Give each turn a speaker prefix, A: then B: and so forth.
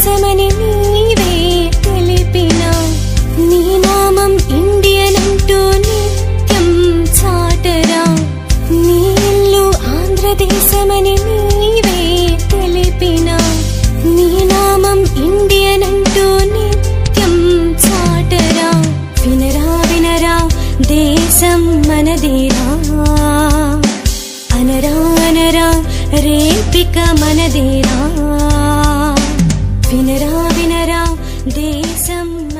A: దేశమని నీవే తెలిపిన నీ నామం ఇండియన్ అంటూ నిత్యం చాటరా నీ ఇల్లు ఆంధ్రదేశమని నీవే తెలిపిన నీ నామం ఇండియన్ అంటూ నిత్యం చాటరా వినరా వినరా దేశం మనదేరా అనరా అనరా రేపిక మనదేరా వినరా వినరా దేశం